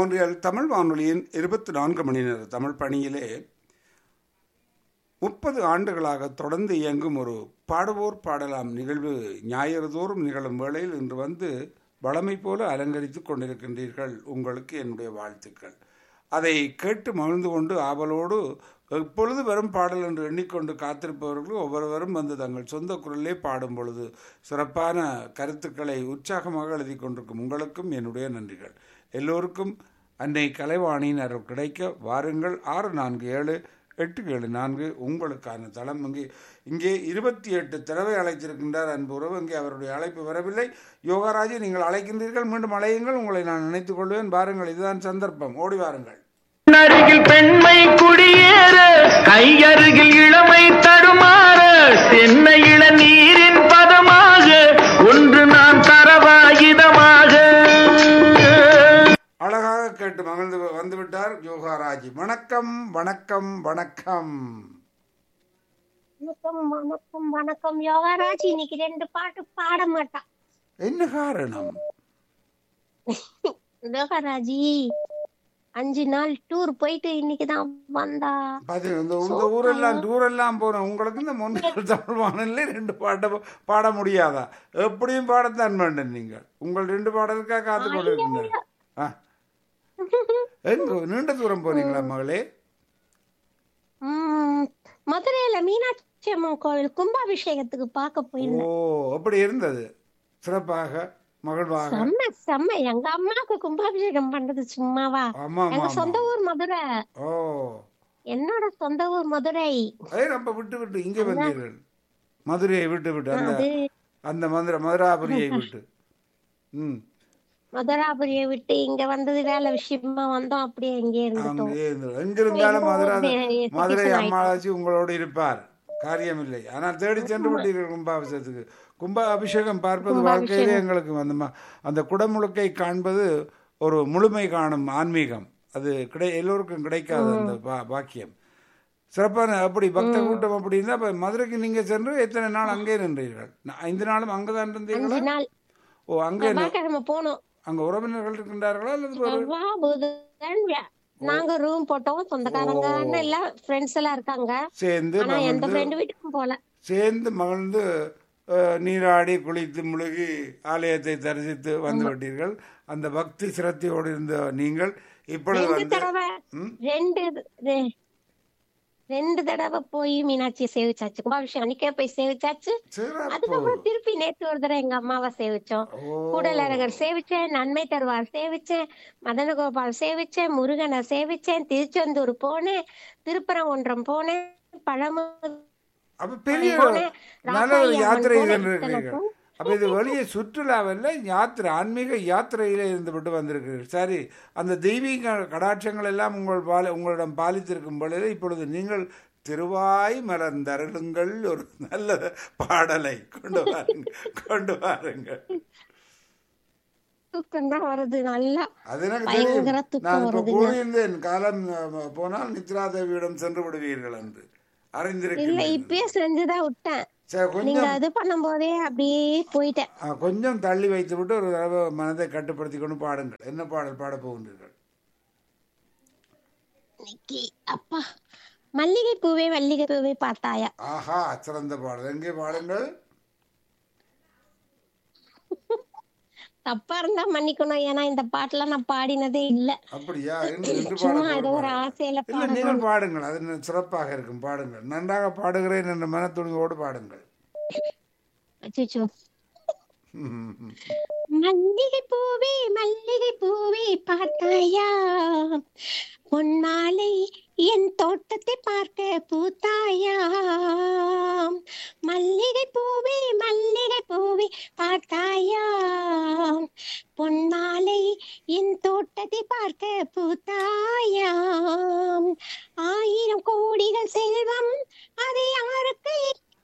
மொன்றியல் தமிழ் வானொலியின் இருபத்தி நான்கு மணி நேர தமிழ் பணியிலே முப்பது ஆண்டுகளாக தொடர்ந்து இயங்கும் ஒரு பாடுவோர் பாடலாம் நிகழ்வு ஞாயிறு தோறும் நிகழும் வேளையில் இன்று வந்து வளமை போல அலங்கரித்துக் கொண்டிருக்கின்றீர்கள் உங்களுக்கு என்னுடைய வாழ்த்துக்கள் அதை கேட்டு மகிழ்ந்து கொண்டு ஆவலோடு எப்பொழுது வரும் பாடல் என்று எண்ணிக்கொண்டு காத்திருப்பவர்களும் ஒவ்வொருவரும் வந்து தங்கள் சொந்த குரலிலே பாடும் பொழுது சிறப்பான கருத்துக்களை உற்சாகமாக எழுதி கொண்டிருக்கும் உங்களுக்கும் என்னுடைய நன்றிகள் எல்லோருக்கும் அன்னை கலைவாணியின் அருள் கிடைக்க வாருங்கள் ஆறு நான்கு ஏழு எட்டு ஏழு நான்கு உங்களுக்கான தளம் இங்கே இங்கே இருபத்தி எட்டு தடவை அழைத்திருக்கின்றார் அன்பு உறவு இங்கே அவருடைய அழைப்பு வரவில்லை யோகாராஜி நீங்கள் அழைக்கின்றீர்கள் மீண்டும் அழையுங்கள் உங்களை நான் நினைத்துக் கொள்வேன் வாருங்கள் இதுதான் சந்தர்ப்பம் ஓடி வாருங்கள் அருகில் பெண்மை குடியேற கையருகில் இளமை தடுமாற சென்னை இளநீரின் பதமாக ஒன்று நான் தரவாயுதமாக அழகாக கேட்டு மகிழ்ந்து வந்துவிட்டார் யோகாராஜி வணக்கம் வணக்கம் வணக்கம் வணக்கம் வணக்கம் வணக்கம் யோகாராஜ் இன்னைக்கு ரெண்டு பாட்டு பாட மாட்டான் என்ன காரணம் யோகாராஜி அஞ்சு நாள் டூர் போயிட்டு இன்னைக்கு தான் வந்தா பாத்து, இந்த இந்த ஊரெல்லாம் டூரெல்லாம் போனோம் உங்களுக்கு இந்த முன்னாள் தமிழ் வானொலியில ரெண்டு பாட்டை பாட முடியாதா எப்படியும் பாடத்தான் வேண்டும் நீங்கள் உங்கள் ரெண்டு பாடலுக்காக காத்து கொண்டிருக்கின்றனர் ஆ. எங்க நீண்ட தூரம் போறீங்களா மகளே உம் மதுரையில மீனாட்சி அம்மன் கோவில் கும்பாபிஷேகத்துக்கு பார்க்க ஓ போயிருந்தேன் அப்படி இருந்தது சிறப்பாக மகிழ்வாக செம்ம செம்ம எங்க அம்மாவுக்கு கும்பாபிஷேகம் பண்றது சும்மாவா ஆமா ஆமா எங்க ஆமா சொந்த ஊர் மதுரை ஓ என்னோட சொந்த ஊர் மதுரை அதே நம்ம விட்டு விட்டு இங்கே வந்தீர்கள் மதுரையை விட்டு விட்டு அந்த அது அந்த மதுரை மதுராபுரியை விட்டு ம் மதுராபுரியை விட்டு இங்க வந்தது வேலை விஷயமா வந்தோம் அப்படியே இங்கே இருந்துட்டோம் அங்கே இருந்து- எங்கிருந்தாலும் மதுரை வே- மதுரை citizen அம்மாளாச்சி உங்களோடு இருப்பார் காரியமில்லை ஆனால் தேடி சென்று விட்டீர்கள் கும்பாபிஷேகத்துக்கு கும்ப அபிஷேகம் பார்ப்பது வாழ்க்கையிலே எங்களுக்கு அந்த ம- அந்த குடமுழுக்கை காண்பது ஒரு முழுமை காணும் ஆன்மீகம் அது கிடை எல்லோருக்கும் கிடைக்காது அந்த பா- பாக்கியம் சிறப்பான அப்படி பக்த கூட்டம் அப்படி இருந்தால் அப்போ மதுரைக்கு நீங்கள் சென்று எத்தனை நாள் அங்கே நின்றீர்கள் நா- ஐந்து நாளும் அங்கே தான் இருந்தீங்களா அஞ்சு நாள் ஓ அங்கே செவ்வாய்க்கிழமை போனோம் அங்கே உறவினர்கள் இருக்கின்றார்களா அல்லது ஒரு- செவ்வாய் புதன் வியா- நாங்க ரூம் போட்டோம் சொந்தக்காரங்க எல்லாம் ஃப்ரெண்ட்ஸ் எல்லாம் இருக்காங்க சேர்ந்து ஆனா எந்த மகிழ்ந்து ஃப்ரெண்டு வீட்டுக்கும் போல சேர்ந்து மகிழ்ந்து அஹ், நீராடி குளித்து முழுகி ஆலயத்தை தரிசித்து வந்து விட்டீர்கள் அந்த பக்தி சிரத்தையோடு இருந்த நீங்கள் இப்பொழுது ரெண்டு வந்து தடவை ம்? ரெண்டு ரெ- ரெண்டு தடவை போய் மீனாட்சியை சேவிச்சாச்சு கும்பாபிஷேகம் அன்னைக்கே போய் சேவிச்சாச்சு சிறப்பு அதுக்கப்புறம் திருப்பி நேத்து ஒரு தடவை எங்க அம்மாவை சேவிச்சோம் ஓ கூடலழகர் சேவிச்சேன் நன்மை தருவார் சேவிச்சேன் மதனகோபால் சேவிச்சேன் முருகனை சேவிச்சேன் திருச்செந்தூர் போனேன் திருப்பரங்குன்றம் போனேன் பழமு அப்ப பெரிய போனேன் நல்ல ஒரு ராசாயி யாத்திரை அம்மன் இதில் போனேன் இருக்கிறீர்கள் அப்ப இது வெளியே சுற்றுலாவில் யாத்திரை ஆன்மீக யாத்திரையில இருந்துவிட்டு வந்திருக்கிறீர்கள் சரி அந்த தெய்வீக கடாட்சங்கள் எல்லாம் உங்கள் பால உங்களிடம் பாலித்திருக்கும் பொழுது இப்பொழுது நீங்கள் திருவாய் மலர்ந்தருளுங்கள் ஒரு நல்ல பாடலை கொண்டு வாருங்கள் கொண்டு வாருங்கள் தூக்கம் தான் வருது நல்லா அது எனக்கு பயங்கர தெரியும் தூக்கம் நான் இப்போ வருதுங்க. கூறியிருந்தேன் காலம் அஹ், போனால் நித்ரா தேவியிடம் சென்று விடுவீர்கள் என்று இல்ல அறிந்திருக்கிறேன் இப்பயே செஞ்சுதான் விட்டேன் சரி நீங்க கொஞ்சம் அது பண்ணும் போதே அப்படியே போயிட்டேன் ஆ, கொஞ்சம் தள்ளி வைத்து விட்டு ஒரு தடவை மனதை கட்டுப்படுத்தி கொண்டு பாடுங்கள் என்ன பாடல் பாட போகின்றீர்கள் இன்னைக்கு அப்பா மல்லிகை பூவே மல்லிகை பூவே பார்த்தாயா ஆஹா சிறந்த பாடல் எங்கே பாடுங்கள் தப்பா இருந்தா மன்னிக்கணும் ஏன்னா இந்த பாட்டுல நான் பாடினதே இல்ல அப்படியா என்று என்று சும்மா பாட ஏதோ ஒரு ஆசையில இல்லை பாட நீங்கள் பாடுங்கள் அது இன்னும் சிறப்பாக இருக்கும் பாடுங்கள் நன்றாக பாடுகிறேன் என்ற மனத்துணிவோடு பாடுங்கள் அச்சச்சோ மல்லிகை பூவே மல்லிகை பூவே பார்த்தாயா பொன்மாலை என் தோட்டத்தை பார்க்க பூத்தாயா மல்லிகை பூவே மல்லிகை பூவே பார்த்தாயா பொன்மாலை என் தோட்டத்தை பார்க்க பூத்தாயா ஆயிரம் கோடிகள் செல்வம் அதை யாருக்கு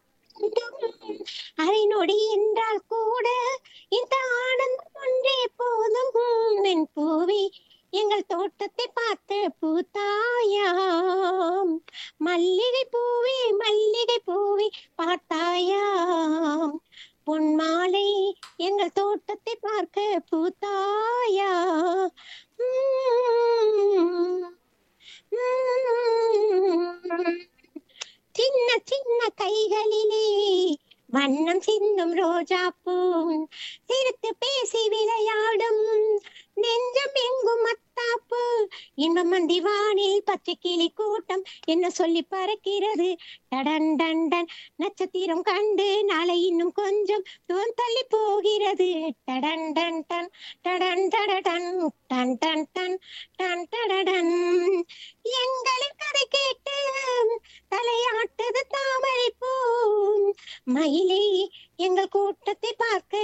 அரை நொடி என்றால் கூட இந்த ஆனந்தம் ஒன்றே போதும் என் பூவே எங்கள் தோட்டத்தை பார்த்து பூத்தாயாம் மல்லிகை பூவே மல்லிகை பூவே பார்த்தாயாம் பொன் மாலை எங்கள் தோட்டத்தை பார்க்க பூத்தாயா உம் கைகளிலே வண்ணம் சிந்தும் ரோஜா பூ சிரித்து பேசி விளையாடும் நெஞ்சம் எங்கும் மத்தாப்பு இன்பம் மண்டி வானில் பச்சை கிளி கூட்டம் என்ன சொல்லி பறக்கிறது டடன் டன் டன் நட்சத்திரம் கண்டு நாளை இன்னும் கொஞ்சம் தூரம் தள்ளி போகிறது டடன் டன் டன் டடன் டடடன் டன் டன் டன் டன் டடடன் எங்களின் கதை கேட்டு தலையாட்டுது தாமரை பூ மயிலே எங்கள் கூட்டத்தை பார்க்க